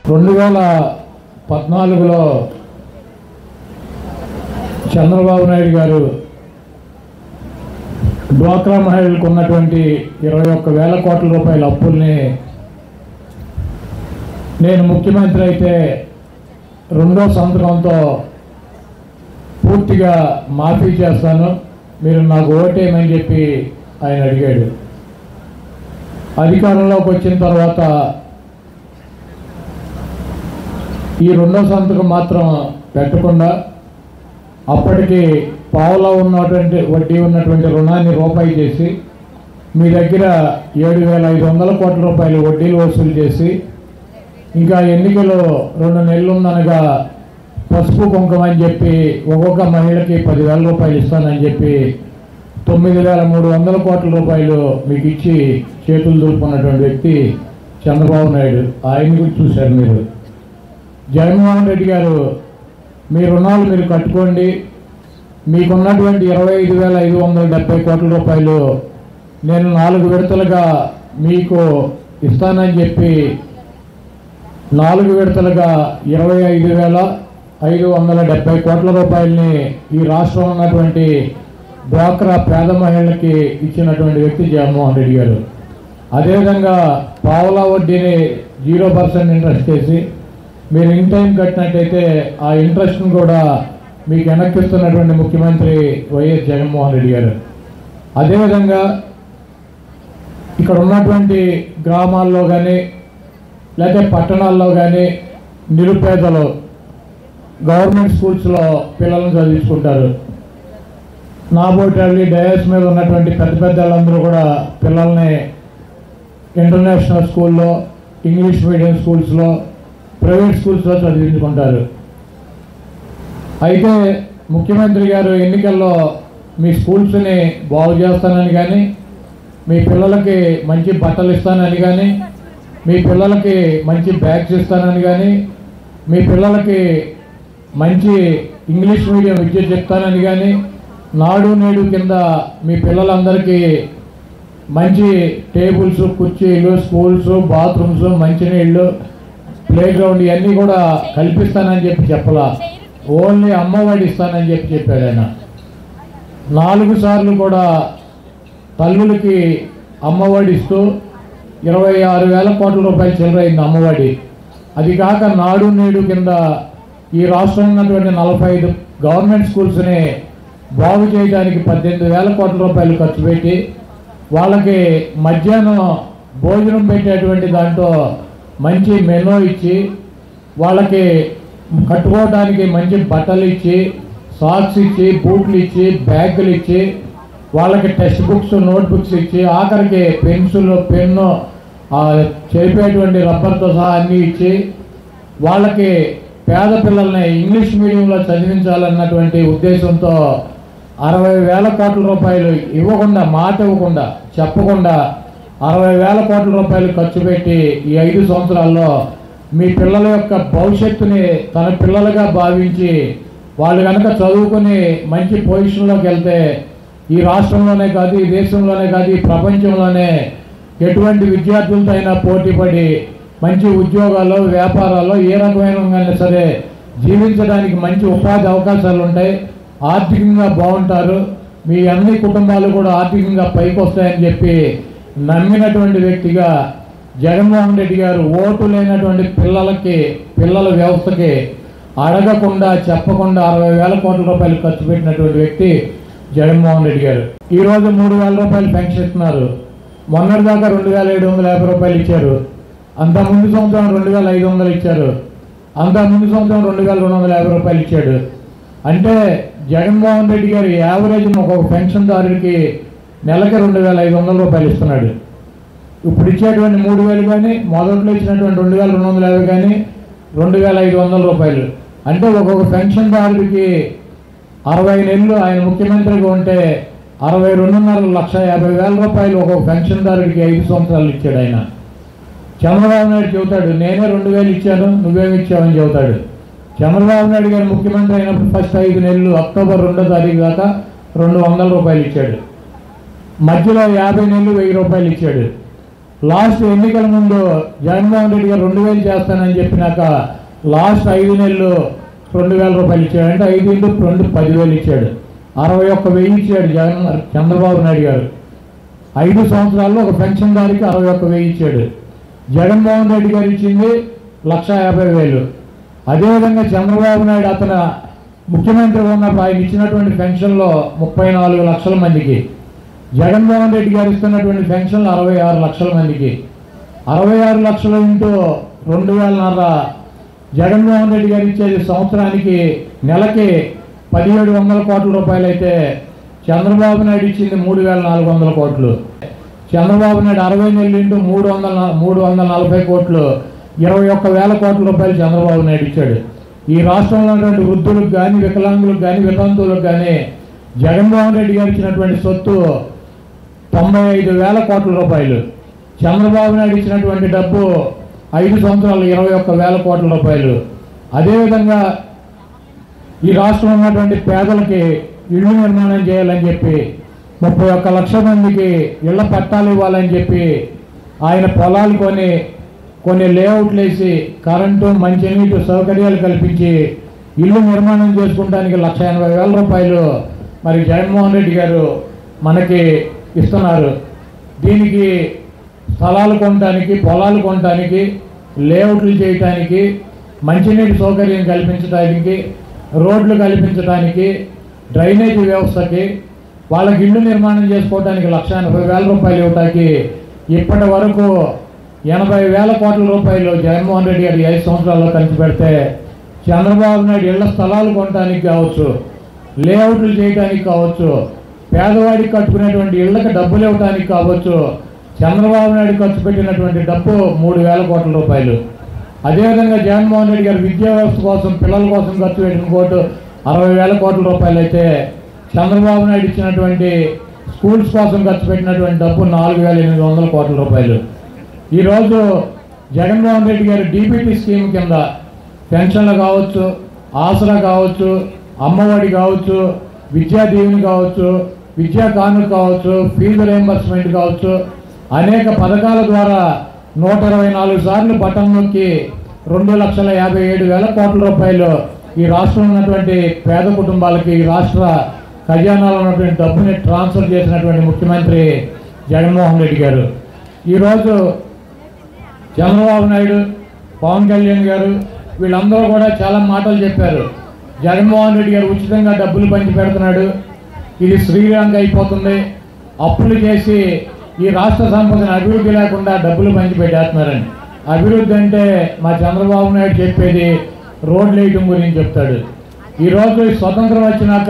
రెండు వేల పద్నాలుగులో చంద్రబాబు నాయుడు గారు డ్వాక్రా మహిళలకు ఉన్నటువంటి ఇరవై ఒక్క వేల కోట్ల రూపాయల అప్పుల్ని నేను ముఖ్యమంత్రి అయితే రెండో సంతకంతో పూర్తిగా మాఫీ చేస్తాను మీరు నాకు ఓటేయమని చెప్పి ఆయన అడిగాడు అధికారంలోకి వచ్చిన తర్వాత ఈ రెండో సంతకం మాత్రం పెట్టకుండా అప్పటికి పావులో ఉన్నటువంటి వడ్డీ ఉన్నటువంటి రుణాన్ని రూపాయి చేసి మీ దగ్గర ఏడు వేల ఐదు వందల కోట్ల రూపాయలు వడ్డీలు వసూలు చేసి ఇంకా ఎన్నికలు రెండు నెలలు ఉందనగా పసుపు కుంకుమ అని చెప్పి ఒక్కొక్క మహిళకి పదివేల రూపాయలు ఇస్తానని చెప్పి తొమ్మిది వేల మూడు వందల కోట్ల రూపాయలు మీకు ఇచ్చి చేతులు దులుపుకున్నటువంటి వ్యక్తి చంద్రబాబు నాయుడు ఆయన గురించి చూశారు మీరు జగన్మోహన్ రెడ్డి గారు మీ రుణాలు మీరు కట్టుకోండి మీకున్నటువంటి ఇరవై ఐదు వేల ఐదు వందల డెబ్బై కోట్ల రూపాయలు నేను నాలుగు విడతలుగా మీకు ఇస్తానని చెప్పి నాలుగు విడతలుగా ఇరవై ఐదు వేల ఐదు వందల డెబ్బై కోట్ల రూపాయలని ఈ రాష్ట్రంలో ఉన్నటువంటి డ్వాక్రా పేద మహిళలకి ఇచ్చినటువంటి వ్యక్తి జగన్మోహన్ రెడ్డి గారు అదేవిధంగా పావలా వడ్డీని జీరో పర్సెంట్ ఇంట్రెస్ట్ చేసి మీరు ఇన్ టైం కట్టినట్టయితే ఆ ఇంట్రెస్ట్ను కూడా మీకు వెనక్కిస్తున్నటువంటి ముఖ్యమంత్రి వైఎస్ జగన్మోహన్ రెడ్డి గారు అదేవిధంగా ఇక్కడ ఉన్నటువంటి గ్రామాల్లో కానీ లేకపోతే పట్టణాల్లో కానీ నిరుపేదలు గవర్నమెంట్ స్కూల్స్లో పిల్లలను చదివించుకుంటారు నాబోటి డయాస్ మీద ఉన్నటువంటి పెద్ద పెద్ద వాళ్ళందరూ కూడా పిల్లల్ని ఇంటర్నేషనల్ స్కూల్లో ఇంగ్లీష్ మీడియం స్కూల్స్లో ప్రైవేట్ స్కూల్స్లో చదివించుకుంటారు అయితే ముఖ్యమంత్రి గారు ఎన్నికల్లో మీ స్కూల్స్ని బాగు చేస్తానని కానీ మీ పిల్లలకి మంచి బట్టలు ఇస్తానని కానీ మీ పిల్లలకి మంచి బ్యాగ్స్ ఇస్తానని కానీ మీ పిల్లలకి మంచి ఇంగ్లీష్ మీడియం విద్య చెప్తానని కానీ నాడు నేడు కింద మీ పిల్లలందరికీ మంచి టేబుల్స్ కుర్చీలు స్కూల్స్ బాత్రూమ్స్ మంచినీళ్ళు ప్లే గ్రౌండ్ ఇవన్నీ కూడా కల్పిస్తానని చెప్పి చెప్పలా ఓన్లీ అమ్మఒడి ఇస్తానని చెప్పి చెప్పాడు ఆయన నాలుగు సార్లు కూడా తల్లులకి అమ్మఒడి ఇస్తూ ఇరవై ఆరు వేల కోట్ల రూపాయలు చిల్లరైంది అమ్మఒడి అది కాక నాడు నేడు కింద ఈ రాష్ట్రంలో ఉన్నటువంటి నలభై ఐదు గవర్నమెంట్ స్కూల్స్ని బాగు చేయడానికి పద్దెనిమిది వేల కోట్ల రూపాయలు ఖర్చు పెట్టి వాళ్ళకి మధ్యాహ్నం భోజనం పెట్టేటువంటి దాంట్లో మంచి మెనూ ఇచ్చి వాళ్ళకి కట్టుకోవడానికి మంచి బట్టలు ఇచ్చి సాక్స్ ఇచ్చి బూట్లు ఇచ్చి బ్యాగులు ఇచ్చి వాళ్ళకి టెక్స్ట్ బుక్స్ నోట్ బుక్స్ ఇచ్చి ఆఖరికి పెన్సిల్ పెన్ను ఆ, చేపేటువంటి రబ్బర్తో సహా అన్నీ ఇచ్చి వాళ్ళకి పేద పిల్లల్ని ఇంగ్లీష్ మీడియంలో చదివించాలన్నటువంటి ఉద్దేశంతో అరవై వేల కోట్ల రూపాయలు ఇవ్వకుండా మాట ఇవ్వకుండా చెప్పకుండా అరవై వేల కోట్ల రూపాయలు ఖర్చు పెట్టి ఈ ఐదు సంవత్సరాల్లో మీ పిల్లల యొక్క భవిష్యత్తుని తన పిల్లలుగా భావించి వాళ్ళు కనుక చదువుకుని మంచి పొజిషన్లోకి వెళ్తే ఈ రాష్ట్రంలోనే కాదు ఈ దేశంలోనే కాదు ఈ ప్రపంచంలోనే ఎటువంటి విద్యార్థులతో అయినా పోటీపడి మంచి ఉద్యోగాల్లో వ్యాపారాల్లో ఏ రకమైన సరే జీవించడానికి మంచి ఉపాధి అవకాశాలు ఉంటాయి ఆర్థికంగా బాగుంటారు మీ అన్ని కుటుంబాలు కూడా ఆర్థికంగా పైకి వస్తాయని చెప్పి నమ్మినటువంటి వ్యక్తిగా జగన్మోహన్ రెడ్డి గారు ఓటు లేనటువంటి పిల్లలకి పిల్లల వ్యవస్థకి అడగకుండా చెప్పకుండా అరవై వేల కోట్ల రూపాయలు ఖర్చు పెట్టినటువంటి వ్యక్తి జగన్మోహన్ రెడ్డి గారు ఈ రోజు మూడు వేల రూపాయలు పెన్షన్ ఇస్తున్నారు మొన్నటిదాకా రెండు వేల ఏడు వందల యాభై రూపాయలు ఇచ్చారు అంత ముందు సంవత్సరం రెండు వేల ఐదు వందలు ఇచ్చారు అంత ముందు సంవత్సరం రెండు వేల రెండు వందల యాభై రూపాయలు ఇచ్చాడు అంటే జగన్మోహన్ రెడ్డి గారు యావరేజ్ ఒక్కొక్క పెన్షన్దారుడికి నెలకి రెండు వేల ఐదు వందల రూపాయలు ఇస్తున్నాడు ఇప్పుడు ఇచ్చేటువంటి మూడు వేలు కానీ మొదట్లో ఇచ్చినటువంటి రెండు వేల రెండు వందల యాభై కానీ రెండు వేల ఐదు వందల రూపాయలు అంటే ఒక్కొక్క పెన్షన్దారుడికి అరవై నెలలు ఆయన ముఖ్యమంత్రిగా ఉంటే అరవై రెండున్నర లక్ష యాభై వేల రూపాయలు ఒక్కొక్క పెన్షన్దారుడికి ఐదు సంవత్సరాలు ఇచ్చాడు ఆయన చంద్రబాబు నాయుడు చెబుతాడు నేనే రెండు వేలు ఇచ్చాను నువ్వేమి ఇచ్చావని చెబుతాడు చంద్రబాబు నాయుడు గారు ముఖ్యమంత్రి అయినప్పుడు ఫస్ట్ ఐదు నెలలు అక్టోబర్ రెండో తారీఖు దాకా రెండు వందల రూపాయలు ఇచ్చాడు మధ్యలో యాభై నెలలు వెయ్యి రూపాయలు ఇచ్చాడు లాస్ట్ ఎన్నికల ముందు జగన్మోహన్ రెడ్డి గారు రెండు వేలు చేస్తానని చెప్పినాక లాస్ట్ ఐదు నెలలు రెండు వేల రూపాయలు ఇచ్చాడు అంటే ఐదు ఇంటూ రెండు పదివేలు ఇచ్చాడు అరవై ఒక్క వెయ్యి ఇచ్చాడు జగన్ చంద్రబాబు నాయుడు గారు ఐదు సంవత్సరాల్లో ఒక పెన్షన్దారికి అరవై ఒక్క వెయ్యి ఇచ్చాడు జగన్మోహన్ రెడ్డి గారు ఇచ్చింది లక్ష యాభై వేలు అదేవిధంగా చంద్రబాబు నాయుడు అతను ముఖ్యమంత్రి ఉన్నప్పుడు ఆయన ఇచ్చినటువంటి పెన్షన్లో ముప్పై నాలుగు లక్షల మందికి జగన్మోహన్ రెడ్డి గారు ఇస్తున్నటువంటి పెన్షన్లు అరవై ఆరు లక్షల మందికి అరవై ఆరు లక్షలు ఇంటూ రెండు వేలన్నర జగన్మోహన్ రెడ్డి గారు ఇచ్చేది సంవత్సరానికి నెలకి పదిహేడు వందల కోట్ల రూపాయలు అయితే చంద్రబాబు నాయుడు ఇచ్చింది మూడు వేల నాలుగు వందల కోట్లు చంద్రబాబు నాయుడు అరవై నెలలు ఇంటూ మూడు వందల మూడు వందల నలభై కోట్లు ఇరవై ఒక్క వేల కోట్ల రూపాయలు చంద్రబాబు నాయుడు ఇచ్చాడు ఈ రాష్ట్రంలో ఉన్నటువంటి వృద్ధులకు కానీ వికలాంగులకు కానీ వితంతువులకు కానీ జగన్మోహన్ రెడ్డి గారు ఇచ్చినటువంటి సొత్తు తొంభై ఐదు వేల కోట్ల రూపాయలు చంద్రబాబు నాయుడు ఇచ్చినటువంటి డబ్బు ఐదు సంవత్సరాలు ఇరవై ఒక్క వేల కోట్ల రూపాయలు అదేవిధంగా ఈ రాష్ట్రంలో ఉన్నటువంటి పేదలకి ఇళ్ళు నిర్మాణం చేయాలని చెప్పి ముప్పై ఒక్క లక్షల మందికి ఇళ్ల పట్టాలు ఇవ్వాలని చెప్పి ఆయన పొలాలు కొని కొన్ని లేఅవుట్లు వేసి కరెంటు మంచినీటి సౌకర్యాలు కల్పించి ఇల్లు నిర్మాణం చేసుకోవడానికి లక్ష ఎనభై వేల రూపాయలు మరి జగన్మోహన్ రెడ్డి గారు మనకి ఇస్తున్నారు దీనికి స్థలాలు కొనడానికి పొలాలు కొనడానికి లేఅవుట్లు చేయటానికి మంచినీటి సౌకర్యం కల్పించడానికి రోడ్లు కల్పించడానికి డ్రైనేజీ వ్యవస్థకి వాళ్ళకి ఇల్లు నిర్మాణం చేసుకోవడానికి లక్ష ఎనభై వేల రూపాయలు ఇవ్వటానికి ఇప్పటి వరకు ఎనభై వేల కోట్ల రూపాయలు జగన్మోహన్ రెడ్డి గారు ఈ ఐదు సంవత్సరాల్లో ఖర్చు పెడితే చంద్రబాబు నాయుడు ఇళ్ల స్థలాలు కొనడానికి కావచ్చు లేఅవుట్లు చేయడానికి కావచ్చు పేదవాడికి కట్టుకునేటువంటి ఇళ్లకు డబ్బులు ఇవ్వడానికి కావచ్చు చంద్రబాబు నాయుడు ఖర్చు పెట్టినటువంటి డబ్బు మూడు వేల కోట్ల రూపాయలు అదేవిధంగా జగన్మోహన్ రెడ్డి గారు విద్యా వ్యవస్థ కోసం పిల్లల కోసం ఖర్చు పెట్టిన కోటు అరవై వేల కోట్ల రూపాయలు అయితే చంద్రబాబు నాయుడు ఇచ్చినటువంటి స్కూల్స్ కోసం ఖర్చు పెట్టినటువంటి డబ్బు నాలుగు వేల ఎనిమిది వందల కోట్ల రూపాయలు ఈరోజు జగన్మోహన్ రెడ్డి గారు డీబీటీ స్కీమ్ కింద పెన్షన్లు కావచ్చు ఆసరా కావచ్చు అమ్మఒడి కావచ్చు విద్యా దీవెని కావచ్చు విద్యా కానుక కావచ్చు ఫీజు రియంబర్స్మెంట్ కావచ్చు అనేక పథకాల ద్వారా నూట ఇరవై నాలుగు సార్లు బటన్ నొక్కి రెండు లక్షల యాభై ఏడు వేల కోట్ల రూపాయలు ఈ రాష్ట్రంలో ఉన్నటువంటి పేద కుటుంబాలకి ఈ రాష్ట్ర ఖజానాలో ఉన్నటువంటి డబ్బుని ట్రాన్స్ఫర్ చేసినటువంటి ముఖ్యమంత్రి జగన్మోహన్ రెడ్డి గారు ఈరోజు చంద్రబాబు నాయుడు పవన్ కళ్యాణ్ గారు వీళ్ళందరూ కూడా చాలా మాటలు చెప్పారు జగన్మోహన్ రెడ్డి గారు ఉచితంగా డబ్బులు పంచి పెడుతున్నాడు ఇది శ్రీలంక అయిపోతుంది అప్పులు చేసి ఈ రాష్ట్ర సంపదను అభివృద్ధి లేకుండా డబ్బులు పంచి పెట్టేస్తున్నారని అభివృద్ధి అంటే మా చంద్రబాబు నాయుడు చెప్పేది రోడ్లు వేయటం గురించి చెప్తాడు ఈరోజు ఈ స్వతంత్రం వచ్చినాక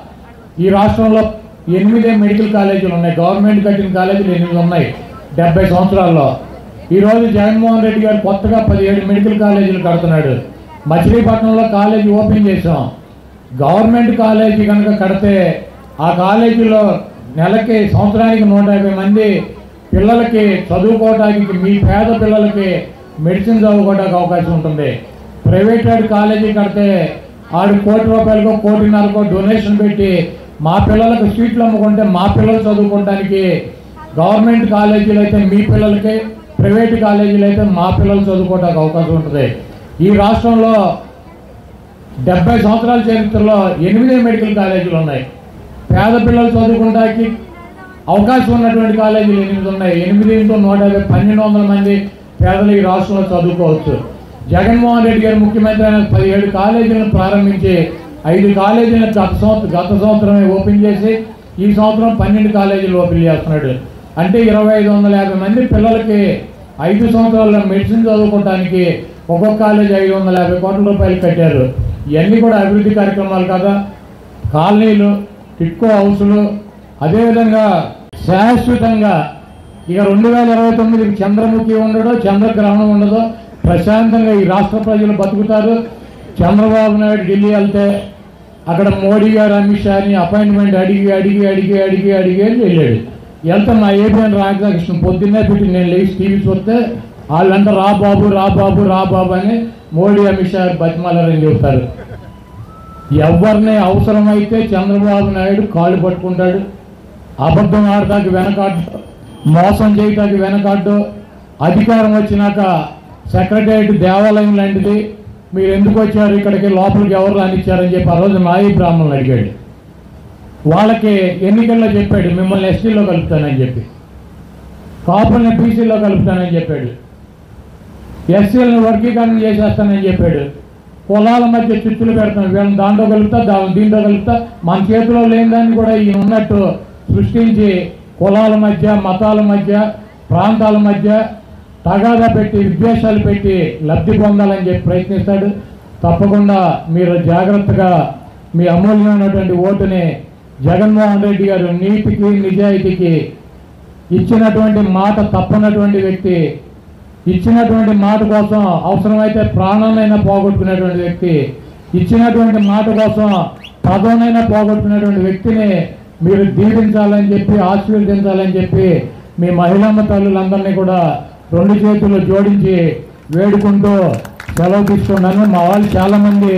ఈ రాష్ట్రంలో ఎనిమిదే మెడికల్ కాలేజీలు ఉన్నాయి గవర్నమెంట్ కట్టిన కాలేజీలు ఎనిమిది ఉన్నాయి డెబ్బై సంవత్సరాల్లో ఈరోజు జగన్మోహన్ రెడ్డి గారు కొత్తగా పదిహేడు మెడికల్ కాలేజీలు కడుతున్నాడు మచిలీపట్నంలో కాలేజీ ఓపెన్ చేసాం గవర్నమెంట్ కాలేజీ కనుక కడితే ఆ కాలేజీలో నెలకి సంవత్సరానికి నూట యాభై మంది పిల్లలకి చదువుకోవడానికి మీ పేద పిల్లలకి మెడిసిన్ చదువుకోవడానికి అవకాశం ఉంటుంది ప్రైవేట్ కాలేజీ కడితే ఆడు కోటి రూపాయలకో కోటిన్నరకో డొనేషన్ పెట్టి మా పిల్లలకు సీట్లు అమ్ముకుంటే మా పిల్లలు చదువుకోవడానికి గవర్నమెంట్ కాలేజీలు అయితే మీ పిల్లలకి ప్రైవేట్ కాలేజీలు అయితే మా పిల్లలు చదువుకోవడానికి అవకాశం ఉంటుంది ఈ రాష్ట్రంలో డెబ్బై సంవత్సరాల చరిత్రలో ఎనిమిది మెడికల్ కాలేజీలు ఉన్నాయి పేద పిల్లలు చదువుకోవడానికి అవకాశం ఉన్నటువంటి కాలేజీలు ఎనిమిది ఉన్నాయి ఎనిమిది ఇంటూ నూట యాభై పన్నెండు వందల మంది పేదలు ఈ రాష్ట్రంలో చదువుకోవచ్చు జగన్మోహన్ రెడ్డి గారు ముఖ్యమంత్రి అయిన పదిహేడు కాలేజీలను ప్రారంభించి ఐదు కాలేజీలను గత సంవత్సరం గత సంవత్సరమే ఓపెన్ చేసి ఈ సంవత్సరం పన్నెండు కాలేజీలు ఓపెన్ చేస్తున్నాడు అంటే ఇరవై ఐదు వందల యాభై మంది పిల్లలకి ఐదు సంవత్సరాల మెడిసిన్ చదువుకోవడానికి ఒక్కొక్క కాలేజీ ఐదు వందల యాభై కోట్ల రూపాయలు కట్టారు ఇవన్నీ కూడా అభివృద్ధి కార్యక్రమాలు కదా కాలనీలు టిట్కో హౌసులు అదేవిధంగా శాశ్వతంగా ఇక రెండు వేల ఇరవై తొమ్మిదికి చంద్రముఖి ఉండదు చంద్రగ్రహణం ఉండదు ప్రశాంతంగా ఈ రాష్ట్ర ప్రజలు బతుకుతారు చంద్రబాబు నాయుడు ఢిల్లీ వెళ్తే అక్కడ మోడీ గారు అమిత్ షాని అపాయింట్మెంట్ అడిగి అడిగి అడిగి అడిగి అడిగి అని వెళ్ళాడు వెళ్తే మా ఏపీఎన్ రాధాకృష్ణ పొద్దున్నే పెట్టి నేను లేచి టీవీ చూస్తే వాళ్ళంతా రా బాబు రా బాబు రా బాబు అని మోడీ అమిత్ షా బతిమాలని చెబుతారు ఎవరిని అవసరమైతే చంద్రబాబు నాయుడు కాళ్ళు పట్టుకుంటాడు అబద్ధం ఆడటానికి వెనకాడు మోసం చేయటానికి వెనకాడు అధికారం వచ్చినాక సెక్రటేరియట్ దేవాలయం లాంటిది మీరు ఎందుకు వచ్చారు ఇక్కడికి లోపలికి ఎవరు రానిచ్చారని చెప్పి ఆ రోజు నాయి బ్రాహ్మణులు అడిగాడు వాళ్ళకి ఎన్నికల్లో చెప్పాడు మిమ్మల్ని ఎస్టీలో కలుపుతానని చెప్పి కాపుల్ని బీసీలో కలుపుతానని చెప్పాడు ఎస్సీలను వర్గీకరణ చేసేస్తానని చెప్పాడు కులాల మధ్య చిచ్చులు పెడతాను వీళ్ళని దాంట్లో కలుపుతా దా- దీంట్లో కలుపుతా మన చేతిలో లేని దాన్ని కూడా ఈయన ఉన్నట్టు సృష్టించి కులాల మధ్య మతాల మధ్య ప్రాంతాల మధ్య తగాదా పెట్టి విద్వేషాలు పెట్టి లబ్ధి పొందాలని చెప్పి ప్రయత్నిస్తాడు తప్పకుండా మీరు జాగ్రత్తగా మీ అమూల్యమైనటువంటి ఓటుని జగన్మోహన్ రెడ్డి గారు నీతికి నిజాయితీకి ఇచ్చినటువంటి మాట తప్పనటువంటి వ్యక్తి ఇచ్చినటువంటి మాట కోసం అవసరమైతే ప్రాణాన్నైనా పోగొట్టుకునేటువంటి వ్యక్తి ఇచ్చినటువంటి మాట కోసం పదవునైనా పోగొట్టుకునేటువంటి వ్యక్తిని మీరు దీవించాలని చెప్పి ఆశీర్వదించాలని చెప్పి మీ మహిళమ్మ తల్లులందరినీ కూడా రెండు చేతులు జోడించి వేడుకుంటూ సెలవు తీసుకున్నాను మా వాళ్ళు చాలామంది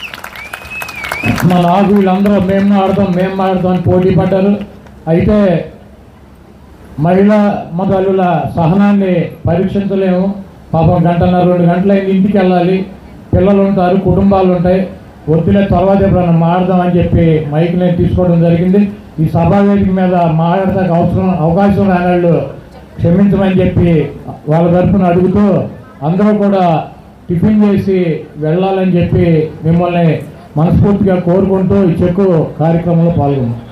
మా నాకు వీళ్ళందరూ మేము ఆడతాం మేము ఆడతాం అని పోటీ పడ్డారు అయితే మహిళా మతలుల సహనాన్ని పరీక్షించలేము పాపం గంటన్నర రెండు గంటలైంది ఇంటికి వెళ్ళాలి పిల్లలు ఉంటారు కుటుంబాలు ఉంటాయి వద్దులే తర్వాత ఎప్పుడన్నా మాడదామని చెప్పి మైక్ నేను తీసుకోవడం జరిగింది ఈ సభా వేదిక మీద మాట్లాడటానికి అవసరం అవకాశం రాని వాళ్ళు క్షమించమని చెప్పి వాళ్ళ తరఫున అడుగుతూ అందరూ కూడా టిఫిన్ చేసి వెళ్ళాలని చెప్పి మిమ్మల్ని మనస్ఫూర్తిగా కోరుకుంటూ ఈ చెక్కు కార్యక్రమంలో పాల్గొన్నాం